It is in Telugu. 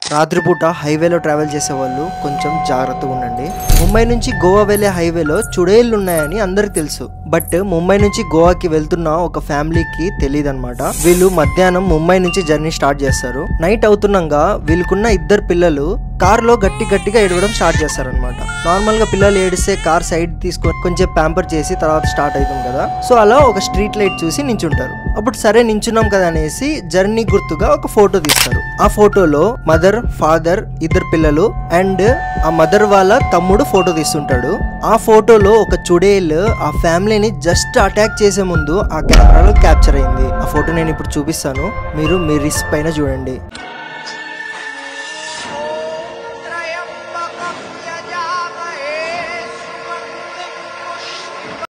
రాత్రిపూట హైవేలో ట్రావెల్ చేసే వాళ్ళు కొంచెం జాగ్రత్తగా ఉండండి ముంబై నుంచి గోవా వెళ్ళే హైవేలో చుడేళ్ళు ఉన్నాయని అందరికి తెలుసు బట్ ముంబై నుంచి గోవాకి వెళ్తున్న ఒక ఫ్యామిలీకి తెలియదు అనమాట వీళ్ళు మధ్యాహ్నం ముంబై నుంచి జర్నీ స్టార్ట్ చేస్తారు నైట్ అవుతున్నాగా వీళ్ళకున్న ఇద్దరు పిల్లలు కార్ లో గట్టి గట్టిగా ఏడవడం స్టార్ట్ చేస్తారనమాట నార్మల్ గా పిల్లలు ఏడిస్తే కార్ సైడ్ తీసుకొని కొంచెం ప్యాంపర్ చేసి తర్వాత స్టార్ట్ అవుతుంది కదా సో అలా ఒక స్ట్రీట్ లైట్ చూసి నించుంటారు అప్పుడు సరే నించున్నాం కదా అనేసి జర్నీ గుర్తుగా ఒక ఫోటో తీస్తారు ఆ ఫోటోలో మదర్ ఫాదర్ ఇద్దరు పిల్లలు అండ్ ఆ మదర్ వాళ్ళ తమ్ముడు ఫోటో తీస్తుంటాడు ఆ ఫోటోలో ఒక చుడేల్ ఆ ఫ్యామిలీని జస్ట్ అటాక్ చేసే ముందు ఆ కెమెరాలో క్యాప్చర్ అయింది ఆ ఫోటో నేను ఇప్పుడు చూపిస్తాను మీరు మీ రిస్క్ పైన చూడండి